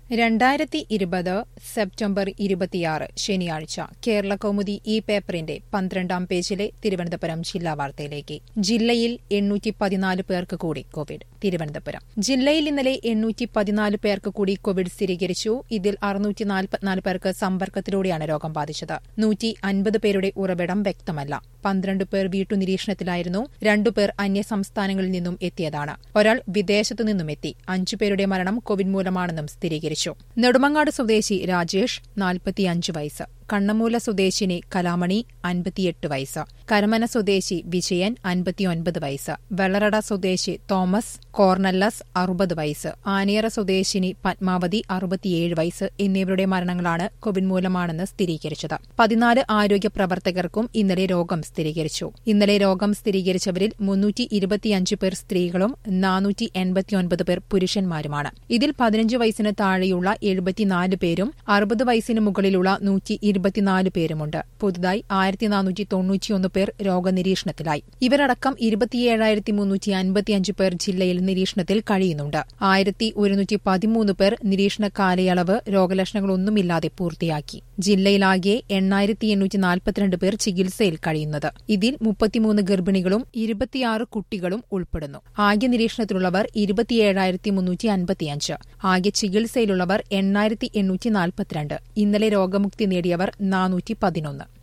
രണ്ടായിരത്തി ഇരുപത് സെപ്റ്റംബർ ഇരുപത്തിയാറ് ശനിയാഴ്ച കേരള കൗമുദി ഈ പേപ്പറിന്റെ പന്ത്രണ്ടാം പേജിലെ തിരുവനന്തപുരം ജില്ലാ വാർത്തയിലേക്ക് ജില്ലയിൽ എണ്ണൂറ്റി പതിനാല് പേർക്ക് കൂടി കോവിഡ് തിരുവനന്തപുരം ജില്ലയിൽ ഇന്നലെ എണ്ണൂറ്റി പതിനാല് പേർക്ക് കൂടി കോവിഡ് സ്ഥിരീകരിച്ചു ഇതിൽ അറുന്നൂറ്റി നാൽപ്പത്തിനാല് പേർക്ക് സമ്പർക്കത്തിലൂടെയാണ് രോഗം ബാധിച്ചത് നൂറ്റി അൻപത് പേരുടെ ഉറവിടം വ്യക്തമല്ല പന്ത്രണ്ട് പേർ വീട്ടുനിരീക്ഷണത്തിലായിരുന്നു രണ്ടുപേർ അന്യസംസ്ഥാനങ്ങളിൽ നിന്നും എത്തിയതാണ് ഒരാൾ വിദേശത്തു നിന്നും എത്തി അഞ്ചുപേരുടെ മരണം കോവിഡ് മൂലമാണെന്നും സ്ഥിരീകരിച്ചു നെടുമങ്ങാട് സ്വദേശി രാജേഷ് നാൽപ്പത്തിയഞ്ച് വയസ്സ് കണ്ണമൂല സ്വദേശിനി കലാമണി അൻപത്തിയെട്ട് വയസ്സ് കരമന സ്വദേശി വിജയൻ അൻപത്തിയൊൻപത് വയസ്സ് വെള്ളറട സ്വദേശി തോമസ് കോർണല്ലസ് അറുപത് വയസ്സ് ആനിയറ സ്വദേശിനി പത്മാവതി അറുപത്തിയേഴ് വയസ്സ് എന്നിവരുടെ മരണങ്ങളാണ് കോവിഡ് മൂലമാണെന്ന് സ്ഥിരീകരിച്ചത് പതിനാല് ആരോഗ്യ പ്രവർത്തകർക്കും ഇന്നലെ രോഗം സ്ഥിരീകരിച്ചു ഇന്നലെ രോഗം സ്ഥിരീകരിച്ചവരിൽ മുന്നൂറ്റി ഇരുപത്തിയഞ്ച് പേർ സ്ത്രീകളും നാനൂറ്റി എൺപത്തിയൊൻപത് പേർ പുരുഷന്മാരുമാണ് ഇതിൽ പതിനഞ്ച് വയസ്സിന് താഴെയുള്ള എഴുപത്തിനാല് പേരും അറുപത് വയസ്സിന് മുകളിലുള്ള നൂറ്റി ഇരുപത്തിനാല് പേരുമുണ്ട് പുതുതായി ആയിരത്തി നാനൂറ്റി തൊണ്ണൂറ്റിയൊന്ന് പേർ രോഗനിരീക്ഷണത്തിലായി ഇവരടക്കം ഇരുപത്തിയേഴായിരത്തി മുന്നൂറ്റി അൻപത്തിയഞ്ച് പേർ ജില്ലയിൽ നിരീക്ഷണത്തിൽ കഴിയുന്നുണ്ട് ആയിരത്തി ഒരുന്നൂറ്റി പതിമൂന്ന് പേർ നിരീക്ഷണ കാലയളവ് രോഗലക്ഷണങ്ങളൊന്നുമില്ലാതെ പൂർത്തിയാക്കി ജില്ലയിലാകെ എണ്ണായിരത്തി എണ്ണൂറ്റി നാൽപ്പത്തിരണ്ട് പേർ ചികിത്സയിൽ കഴിയുന്നത് ഇതിൽ മുപ്പത്തിമൂന്ന് ഗർഭിണികളും ഇരുപത്തിയാറ് കുട്ടികളും ഉൾപ്പെടുന്നു ആകെ നിരീക്ഷണത്തിലുള്ളവർ ഇരുപത്തിയേഴായിരത്തി മുന്നൂറ്റി അൻപത്തിയഞ്ച് ആകെ ചികിത്സയിലുള്ളവർ എണ്ണായിരത്തി എണ്ണൂറ്റി നാൽപ്പത്തിരണ്ട് ഇന്നലെ രോഗമുക്തി നേടിയവർ നാനൂറ്റി പതിനൊന്ന്